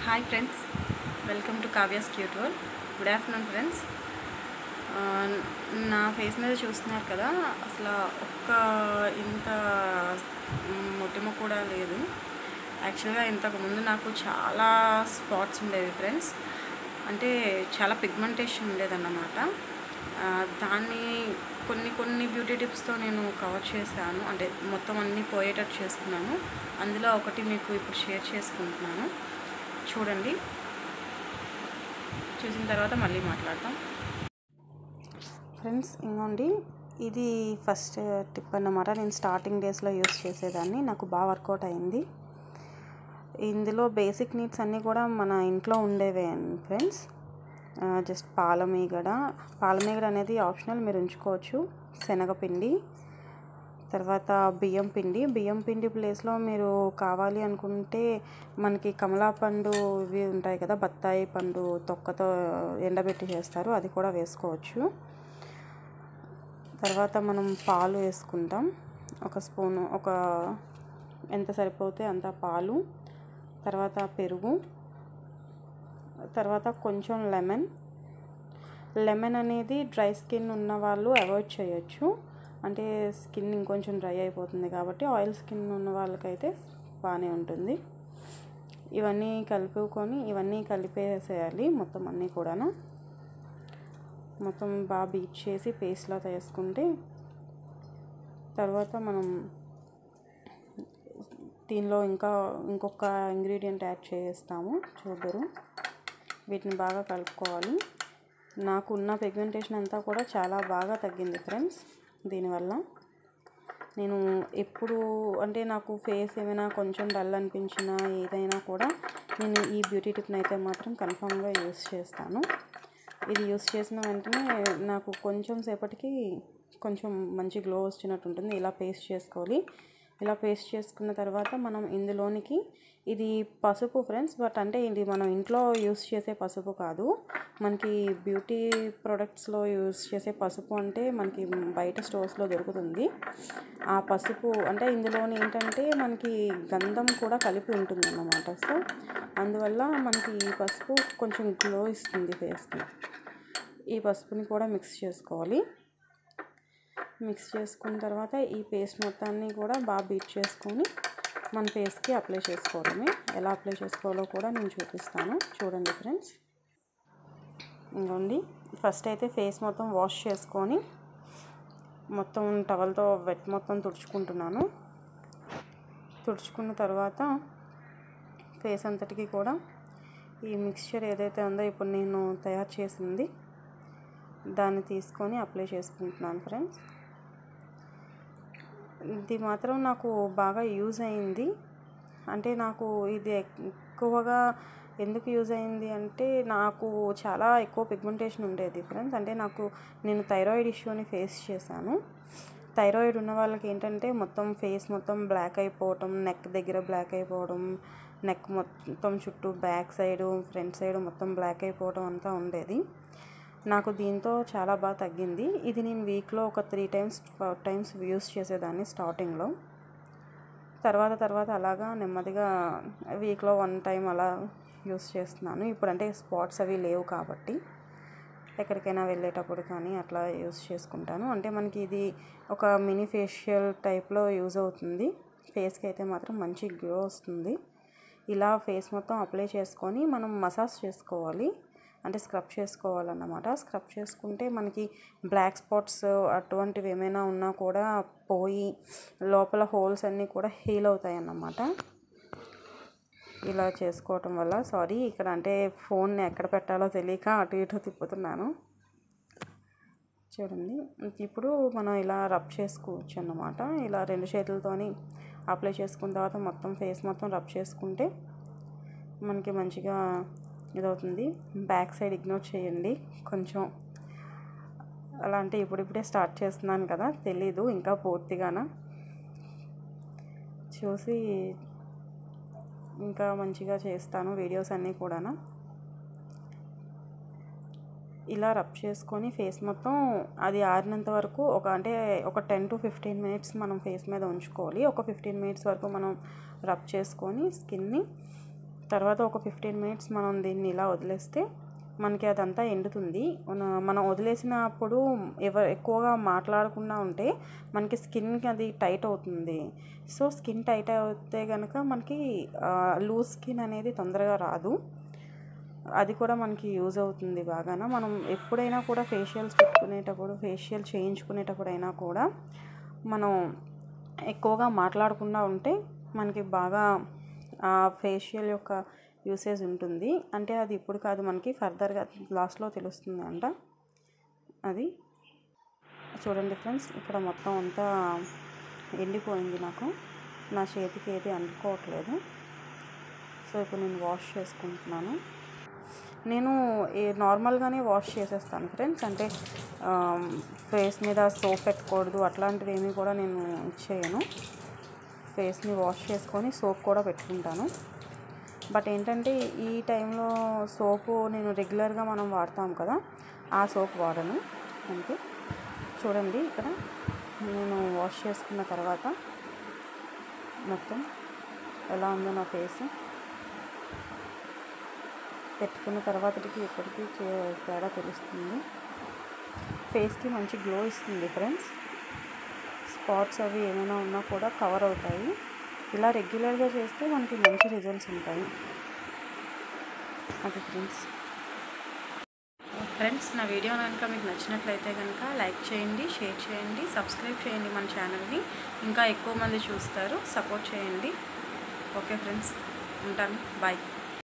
hi friends welcome to Kavya's cute world good afternoon friends నా face మీద చూస్తున్నారు కదా అసలు ఒక్క ఇంత మొటిమ కూడా లేదు యాక్చువల్గా ఇంతకుముందు నాకు చాలా స్పాట్స్ ఉండేవి ఫ్రెండ్స్ అంటే చాలా పిగ్మెంటేషన్ ఉండేదన్నమాట ఆ, దాన్ని కొన్ని కొన్ని బ్యూటీ టిప్స్తో నేను కవర్ చేశాను అంటే మొత్తం అన్నీ పోయేటట్టు చేసుకున్నాను అందులో ఒకటి మీకు ఇప్పుడు షేర్ చేసుకుంటున్నాను చూడండి చూసిన తర్వాత మళ్ళీ మాట్లాడతాం ఫ్రెండ్స్ ఇంకోండి ఇది ఫస్ట్ టిప్ అన్నమాట నేను స్టార్టింగ్ డేస్లో యూస్ చేసేదాన్ని నాకు బాగా వర్కౌట్ అయింది ఇందులో బేసిక్ నీడ్స్ అన్నీ కూడా మన ఇంట్లో ఉండేవే ఫ్రెండ్స్ జస్ట్ పాలమీగడ పాలమీగడ అనేది ఆప్షనల్ మీరు ఉంచుకోవచ్చు శనగపిండి తర్వాత బియ్యం పిండి బియ్యం పిండి ప్లేస్లో మీరు కావాలి అనుకుంటే మనకి కమలా పండు ఇవి ఉంటాయి కదా బత్తాయి పండు తొక్కతో ఎండబెట్టి చేస్తారు అది కూడా వేసుకోవచ్చు తర్వాత మనం పాలు వేసుకుంటాం ఒక స్పూను ఒక ఎంత సరిపోతే అంత పాలు తర్వాత పెరుగు తర్వాత కొంచెం లెమన్ లెమన్ అనేది డ్రై స్కిన్ ఉన్న వాళ్ళు అవాయిడ్ చేయొచ్చు అంటే స్కిన్ ఇంకొంచెం డ్రై అయిపోతుంది కాబట్టి ఆయిల్ స్కిన్ ఉన్న వాళ్ళకైతే బాగానే ఉంటుంది ఇవన్నీ కలుపుకొని ఇవన్నీ కలిపేసేయాలి మొత్తం అన్నీ కూడాను మొత్తం బాగా బీట్ చేసి పేస్ట్లా చేసుకుంటే తర్వాత మనం దీనిలో ఇంకా ఇంకొక ఇంగ్రీడియంట్ యాడ్ చేస్తాము చూద్దరు వీటిని బాగా కలుపుకోవాలి నాకు ఉన్న పిగ్మెంటేషన్ అంతా కూడా చాలా బాగా తగ్గింది ఫ్రెండ్స్ దీనివల్ల నేను ఎప్పుడు అంటే నాకు ఫేస్ ఏమైనా కొంచెం డల్ అనిపించినా ఏదైనా కూడా నేను ఈ బ్యూటీ టిప్ని అయితే మాత్రం కన్ఫామ్గా యూస్ చేస్తాను ఇది యూస్ చేసిన వెంటనే నాకు కొంచెం సేపటికి కొంచెం మంచి గ్లో వచ్చినట్టు ఉంటుంది ఇలా పేస్ట్ చేసుకోవాలి ఇలా పేస్ట్ చేసుకున్న తర్వాత మనం ఇందులోనికి ఇది పసుపు ఫ్రెండ్స్ బట్ అంటే ఇది మనం ఇంట్లో యూస్ చేసే పసుపు కాదు మనకి బ్యూటీ ప్రొడక్ట్స్లో యూస్ చేసే పసుపు అంటే మనకి బయట స్టోర్స్లో దొరుకుతుంది ఆ పసుపు అంటే ఇందులోని ఏంటంటే మనకి గంధం కూడా కలిపి ఉంటుంది అన్నమాట సో అందువల్ల మనకి ఈ పసుపు కొంచెం గ్లో ఇస్తుంది ఫేస్కి ఈ పసుపుని కూడా మిక్స్ చేసుకోవాలి మిక్స్ చేసుకున్న తర్వాత ఈ పేస్ట్ మొత్తాన్ని కూడా బాగా బీట్ చేసుకొని మన ఫేస్కి అప్లై చేసుకోవడమే ఎలా అప్లై చేసుకోవాలో కూడా నేను చూపిస్తాను చూడండి ఫ్రెండ్స్ ఇంకోండి ఫస్ట్ అయితే ఫేస్ మొత్తం వాష్ చేసుకొని మొత్తం టవల్తో వెట్ మొత్తం తుడుచుకుంటున్నాను తుడుచుకున్న తర్వాత ఫేస్ అంతటికి కూడా ఈ మిక్స్చర్ ఏదైతే ఉందో ఇప్పుడు నేను తయారు చేసింది దాన్ని తీసుకొని అప్లై చేసుకుంటున్నాను ఫ్రెండ్స్ ఇది మాత్రం నాకు బాగా యూజ్ అయింది అంటే నాకు ఇది ఎక్కువగా ఎందుకు యూజ్ అయింది అంటే నాకు చాలా ఎక్కువ పిగ్మెంటేషన్ ఉండేది ఫ్రెండ్స్ అంటే నాకు నేను థైరాయిడ్ ఇష్యూని ఫేస్ చేశాను థైరాయిడ్ ఉన్న వాళ్ళకి ఏంటంటే మొత్తం ఫేస్ మొత్తం బ్లాక్ అయిపోవటం నెక్ దగ్గర బ్లాక్ అయిపోవడం నెక్ మొత్తం చుట్టూ బ్యాక్ సైడ్ ఫ్రంట్ సైడ్ మొత్తం బ్లాక్ అయిపోవడం అంతా ఉండేది నాకు దీంతో చాలా బాగా తగ్గింది ఇది నేను వీక్లో ఒక three times four times use చేసేదాన్ని స్టార్టింగ్లో తర్వాత తర్వాత అలాగా నెమ్మదిగా వీక్లో వన్ టైం అలా యూస్ చేస్తున్నాను ఇప్పుడు అంటే స్పాట్స్ అవి లేవు కాబట్టి ఎక్కడికైనా వెళ్ళేటప్పుడు కానీ అట్లా యూస్ చేసుకుంటాను అంటే మనకి ఇది ఒక మినీ ఫేషియల్ టైప్లో యూజ్ అవుతుంది ఫేస్కి అయితే మాత్రం మంచి గ్లో వస్తుంది ఇలా ఫేస్ మొత్తం అప్లై చేసుకొని మనం మసాజ్ చేసుకోవాలి అంటే స్క్రబ్ చేసుకోవాలన్నమాట స్క్రబ్ చేసుకుంటే మనకి బ్లాక్ స్పాట్స్ అటువంటివి ఏమైనా ఉన్నా కూడా పోయి లోపల హోల్స్ అన్నీ కూడా హీల్ అవుతాయి అన్నమాట ఇలా చేసుకోవటం వల్ల సారీ ఇక్కడ అంటే ఫోన్ని ఎక్కడ పెట్టాలో తెలియక అటు ఇటు తిప్పుతున్నాను చూడండి ఇప్పుడు మనం ఇలా రబ్ చేసుకోవచ్చు అన్నమాట ఇలా రెండు చేతులతోని అప్లై చేసుకున్న తర్వాత మొత్తం ఫేస్ మొత్తం రబ్ చేసుకుంటే మనకి మంచిగా ఇదవుతుంది బ్యాక్ సైడ్ ఇగ్నోర్ చేయండి కొంచెం అలా అంటే ఇప్పుడిప్పుడే స్టార్ట్ చేస్తున్నాను కదా తెలీదు ఇంకా పూర్తిగాన చూసి ఇంకా మంచిగా చేస్తాను వీడియోస్ అన్నీ కూడా ఇలా రబ్ చేసుకొని ఫేస్ మొత్తం అది ఆరినంత వరకు ఒక అంటే ఒక టెన్ టు ఫిఫ్టీన్ మినిట్స్ మనం ఫేస్ మీద ఉంచుకోవాలి ఒక ఫిఫ్టీన్ మినిట్స్ వరకు మనం రబ్ చేసుకొని స్కిన్ని తర్వాత ఒక ఫిఫ్టీన్ మినిట్స్ మనం దీన్ని ఇలా వదిలేస్తే మనకి అదంతా ఎండుతుంది మన- మనం వదిలేసినప్పుడు ఎవరు ఎక్కువగా మాట్లాడకుండా ఉంటే మనకి స్కిన్కి అది టైట్ అవుతుంది సో స్కిన్ టైట్ అయితే కనుక మనకి లూజ్ స్కిన్ అనేది తొందరగా రాదు అది కూడా మనకి యూజ్ అవుతుంది బాగాన మనం ఎప్పుడైనా కూడా ఫేషియల్స్ పెట్టుకునేటప్పుడు ఫేషియల్ చేయించుకునేటప్పుడు అయినా కూడా మనం ఎక్కువగా మాట్లాడకుండా ఉంటే మనకి బాగా ఆ ఫేషియల్ యొక్క యూసేజ్ ఉంటుంది అంటే అది ఇప్పుడు కాదు మనకి ఫర్దర్గా లాస్ట్లో తెలుస్తుంది అంట అది చూడండి ఫ్రెండ్స్ ఇక్కడ మొత్తం అంతా ఎండిపోయింది నాకు నా చేతికి ఏది అంటుకోవట్లేదు సో ఇప్పుడు నేను వాష్ చేసుకుంటున్నాను నేను ఏ- నార్మల్గానే వాష్ చేసేస్తాను ఫ్రెండ్స్ అంటే ఫేస్ మీద సోప్ పెట్టుకూడదు అట్లాంటివి ఏమీ కూడా నేను చేయను ఫేస్ని వాష్ చేసుకొని సోప్ కూడా పెట్టుకుంటాను బట్ ఏంటంటే ఈ టైంలో సోపు నేను రెగ్యులర్గా మనం వాడతాం కదా ఆ సోప్ వాడను అంతే చూడండి ఇక్కడ నేను వాష్ చేసుకున్న తర్వాత మొత్తం ఎలా ఉందో నా ఫేస్ పెట్టుకున్న తర్వాతకి ఎప్పటికీ చే- తేడా తెలుస్తుంది ఫేస్కి మంచి గ్లో ఇస్తుంది ఫ్రెండ్స్ స్పాట్స్ అవి ఏమైనా ఉన్నా కూడా కవర్ అవుతాయి ఇలా రెగ్యులర్గా చేస్తే మనకి మంచి రిజల్ట్స్ ఉంటాయి అది ఫ్రెండ్స్ ఫ్రెండ్స్ నా వీడియో కనుక మీకు నచ్చినట్లయితే కనుక లైక్ చేయండి షేర్ చేయండి సబ్స్క్రైబ్ చేయండి మన ఛానల్ని ఇంకా ఎక్కువ మంది చూస్తారు సపోర్ట్ చేయండి ఓకే ఫ్రెండ్స్ ఉంటాను బాయ్